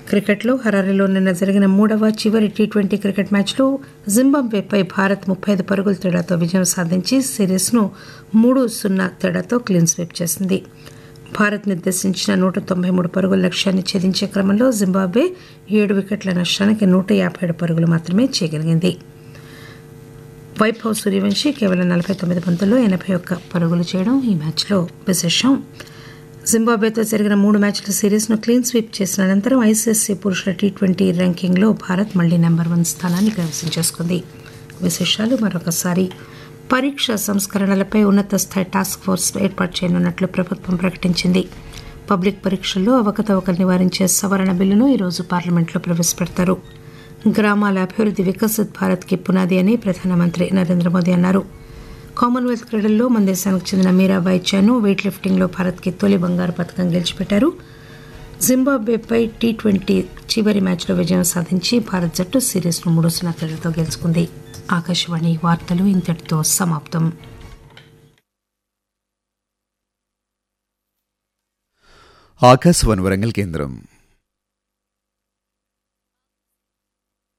క్రికెట్లో హరారీలో నిన్న జరిగిన మూడవ చివరి టీ ట్వంటీ క్రికెట్ మ్యాచ్లో జింబాబ్వేపై భారత్ ముప్పై ఐదు పరుగుల తేడాతో విజయం సాధించి సిరీస్ను మూడు సున్నా తేడాతో క్లీన్ స్వీప్ చేసింది భారత్ నిర్దేశించిన నూట తొంభై మూడు పరుగుల లక్ష్యాన్ని ఛేదించే క్రమంలో జింబాబ్వే ఏడు వికెట్ల నష్టానికి నూట యాభై ఏడు పరుగులు మాత్రమే చేయగలిగింది వైభవ్ సూర్యవంశీ కేవలం నలభై తొమ్మిది పంతుల్లో ఎనభై ఒక్క పరుగులు చేయడం ఈ మ్యాచ్లో విశేషం జింబాబ్వేతో జరిగిన మూడు మ్యాచ్ల సిరీస్ను క్లీన్ స్వీప్ చేసిన అనంతరం ఐసీఎస్సీ పురుషుల టీ ట్వంటీ ర్యాంకింగ్లో భారత్ మళ్లీ నెంబర్ వన్ స్థానాన్ని కైవసం చేసుకుంది విశేషాలు మరొకసారి పరీక్ష సంస్కరణలపై ఉన్నత స్థాయి టాస్క్ ఫోర్స్ ఏర్పాటు చేయనున్నట్లు ప్రభుత్వం ప్రకటించింది పబ్లిక్ పరీక్షల్లో అవకతవకలు నివారించే సవరణ బిల్లును ఈరోజు పార్లమెంట్లో ప్రవేశపెడతారు గ్రామాల అభివృద్ధి వికసిత్ భారత్కి పునాది అని ప్రధానమంత్రి నరేంద్ర మోదీ అన్నారు కామన్వెల్త్ క్రీడల్లో మన దేశానికి చెందిన మీరాబాయి చాను వెయిట్ లిఫ్టింగ్లో భారత్కి తొలి బంగారు పథకం గెలిచిపెట్టారు జింబాబ్వేపై టీ ట్వంటీ చివరి మ్యాచ్లో విజయం సాధించి భారత్ జట్టు సిరీస్ను మూడు సున్నా తేడాతో గెలుచుకుంది ఆకాశవాణి వార్తలు ఇంతటితో సమాప్తం ఆకాశవాణి వరంగల్ కేంద్రం